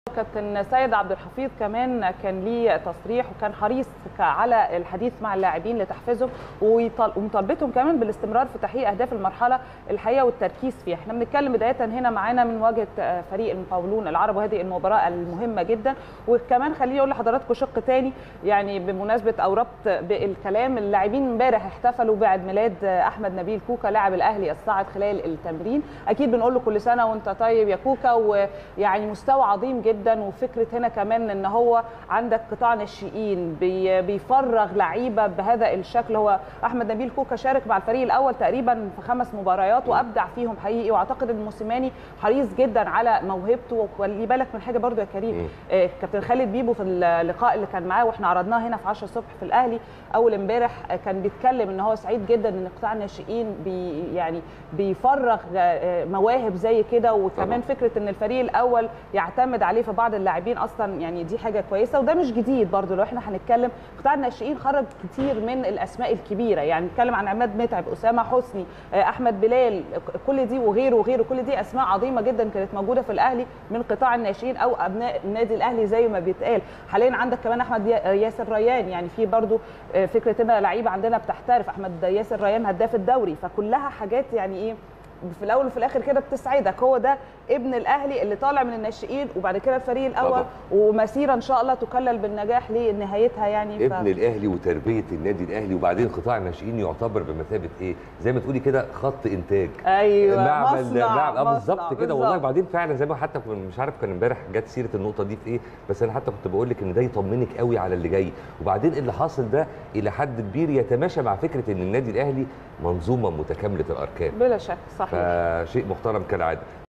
كابتن سيد عبد الحفيظ كمان كان ليه تصريح وكان حريص على الحديث مع اللاعبين لتحفيزهم ومطالبتهم كمان بالاستمرار في تحقيق اهداف المرحله الحقيقه والتركيز فيها احنا بنتكلم بدايه هنا معانا من مواجهه فريق المقاولون العرب وهذه المباراه المهمه جدا وكمان خليني اقول لحضراتكم شق تاني يعني بمناسبه او ربط بالكلام اللاعبين امبارح احتفلوا بعيد ميلاد احمد نبيل كوكا لاعب الاهلي الصاعد خلال التمرين اكيد بنقول له كل سنه وانت طيب يا كوكا ويعني مستوى عظيم جدا وفكره هنا كمان ان هو عندك قطاع ناشئين بي بيفرغ لعيبه بهذا الشكل هو احمد نبيل كوكا شارك مع الفريق الاول تقريبا في خمس مباريات وابدع فيهم حقيقي واعتقد ان موسيماني حريص جدا على موهبته وخلي بالك من حاجه برضو يا كريم آه كابتن خالد بيبو في اللقاء اللي كان معاه واحنا عرضناه هنا في 10 الصبح في الاهلي اول امبارح كان بيتكلم ان هو سعيد جدا ان قطاع الناشئين بي يعني بيفرغ مواهب زي كده وكمان فكره ان الفريق الاول يعتمد عليه في بعض اللاعبين اصلا يعني دي حاجه كويسه وده مش جديد برضو لو احنا هنتكلم قطاع الناشئين خرج كتير من الاسماء الكبيره يعني نتكلم عن عماد متعب اسامه حسني احمد بلال كل دي وغيره وغيره كل دي اسماء عظيمه جدا كانت موجوده في الاهلي من قطاع الناشئين او ابناء النادي الاهلي زي ما بيتقال حاليا عندك كمان احمد ياسر ريان يعني في برضو فكره ان لعيبه عندنا بتحترف احمد ياسر ريان هداف الدوري فكلها حاجات يعني ايه في الاول وفي الاخر كده بتسعدك هو ده ابن الاهلي اللي طالع من الناشئين وبعد كده الفريق الاول طبعا. ومسيره ان شاء الله تكلل بالنجاح لنهايتها يعني ابن ف... الاهلي وتربيه النادي الاهلي وبعدين قطاع الناشئين يعتبر بمثابه ايه زي ما تقولي كده خط انتاج ايوه معمل مصنع معمل بالظبط كده والله بعدين فعلا زي ما حتى مش عارف كان امبارح جت سيره النقطه دي في ايه بس انا حتى كنت بقول لك ان ده يطمنك قوي على اللي جاي وبعدين اللي حاصل ده الى حد كبير يتماشى مع فكره ان النادي الاهلي منظومه متكامله الاركان بلا شك صحيح فشيء محترم كالعاده